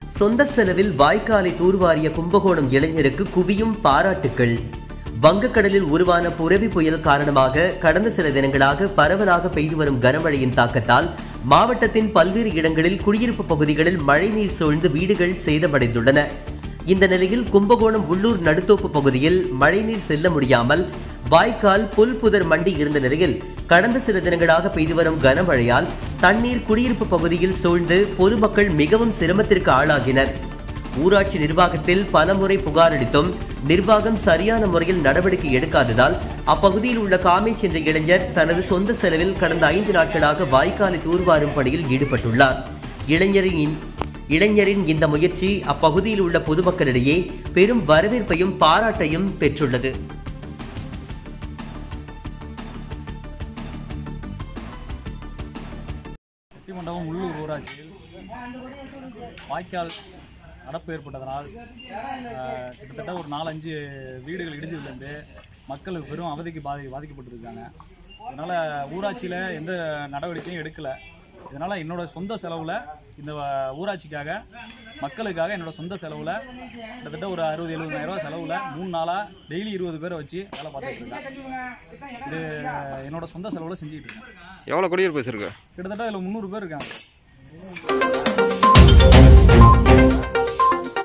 சொந்த செலவில் வாய்க்காலை தூர்வாரிய கும்பகோணம் இளைஞருக்கு குவியும் பாராட்டுக்கள் வங்கக்கடலில் உருவான புரவி புயல் காரணமாக கடந்த சில தினங்களாக பரவலாக பெய்து வரும் கனமழையின் தாக்கத்தால் மாவட்டத்தின் பல்வேறு இடங்களில் குடியிருப்பு பகுதிகளில் மழைநீர் சூழ்ந்து வீடுகள் சேதமடைந்துள்ளன இந்த நிலையில் கும்பகோணம் உள்ளூர் நடுத்தோப்பு பகுதியில் மழைநீர் செல்ல முடியாமல் வாய்க்கால் புல் புதர் மண்டி இருந்த நிலையில் கடந்த சில தினங்களாக பெய்து வரும் கனமழையால் தண்ணீர் குடியிருப்பு பகுதியில் சூழ்ந்து பொதுமக்கள் மிகவும் சிரமத்திற்கு ஆளாகினர் ஊராட்சி நிர்வாகத்தில் பலமுறை புகார் அளித்தும் நிர்வாகம் சரியான முறையில் நடவடிக்கை எடுக்காததால் அப்பகுதியில் உள்ள காமேஷ் என்ற இளைஞர் தனது சொந்த செலவில் கடந்த ஐந்து நாட்களாக வாய்க்காலை தூர்வாரும் பணியில் ஈடுபட்டுள்ளார் இளைஞரின் இளைஞரின் இந்த முயற்சி அப்பகுதியில் உள்ள பொதுமக்களிடையே பெரும் வரவேற்பையும் பாராட்டையும் பெற்றுள்ளது செட்டிமண்டபம் உள்ளூர் ஊராட்சியில் வாய்க்கால் அடப்பு ஏற்பட்டதனால் ஆஹ், கிட்டத்தட்ட ஒரு நாலஞ்சு வீடுகள் இடிஞ்சு விழுந்து மக்களுக்கு பெரும் அவதிக்கு பாதி பாதிக்கப்பட்டிருக்காங்க இதனால் ஊராட்சியில் எந்த நடவடிக்கையும் எடுக்கலை இதனால் என்னோட சொந்த செலவில் இந்த வ- ஊராட்சிக்காக மக்களுக்காக என்னோட சொந்த செலவில் கிட்டத்தட்ட ஒரு அறுபது எழுபதாயிரம் ரூபாய் செலவில் மூணு நாளாக டெய்லி இருபது பேரை வச்சு வேலை பார்த்துட்டு இருக்கேன் இது என்னோட சொந்த செலவில் செஞ்சுக்கிட்டு இருக்கேன் எவ்வளோ குடியிருப்பு இருக்கு கிட்டத்தட்ட இதில் முந்நூறு பேர் இருக்காங்க